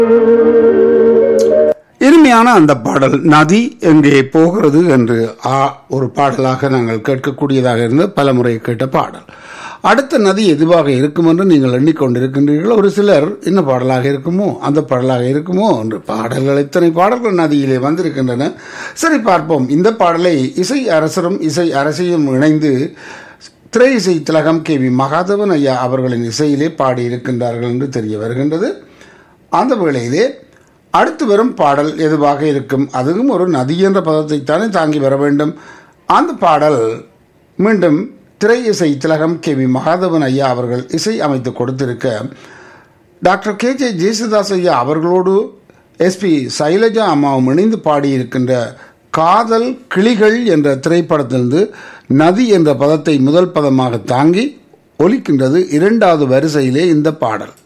இனிமையான அந்த பாடல் நதி எங்கே போகிறது என்று ஆ ஒரு பாடலாக நாங்கள் கேட்கக்கூடியதாக இருந்து பல முறை கேட்ட பாடல் அடுத்த நதி எதுவாக இருக்கும் என்று நீங்கள் எண்ணிக்கொண்டிருக்கின்றீர்கள் ஒரு சிலர் என்ன பாடலாக இருக்குமோ அந்த பாடலாக இருக்குமோ என்று பாடல்கள் இத்தனை பாடல்கள் நதியிலே வந்திருக்கின்றன சரி பார்ப்போம் இந்த பாடலை இசை அரசரும் இசை அரசியும் இணைந்து திரை இசை திலகம் கே வி மகாதவன் ஐயா அவர்களின் இசையிலே பாடியிருக்கின்றார்கள் என்று தெரிய வருகின்றது அந்த வேளையிலே அடுத்து வரும் பாடல் எதுவாக இருக்கும் அதுவும் ஒரு நதி என்ற பதத்தைத்தானே தாங்கி வர வேண்டும் அந்த பாடல் மீண்டும் திரை இசை திலகம் கே வி மகாதவன் ஐயா அவர்கள் இசை அமைத்து கொடுத்திருக்க டாக்டர் கே ஜே ஜேசுதாஸ் ஐயா அவர்களோடு எஸ்பி சைலஜா அம்மாவும் இணைந்து பாடியிருக்கின்ற காதல் கிளிகள் என்ற திரைப்படத்திலிருந்து நதி என்ற பதத்தை முதல் பதமாக தாங்கி ஒலிக்கின்றது இரண்டாவது வரிசையிலே இந்த பாடல்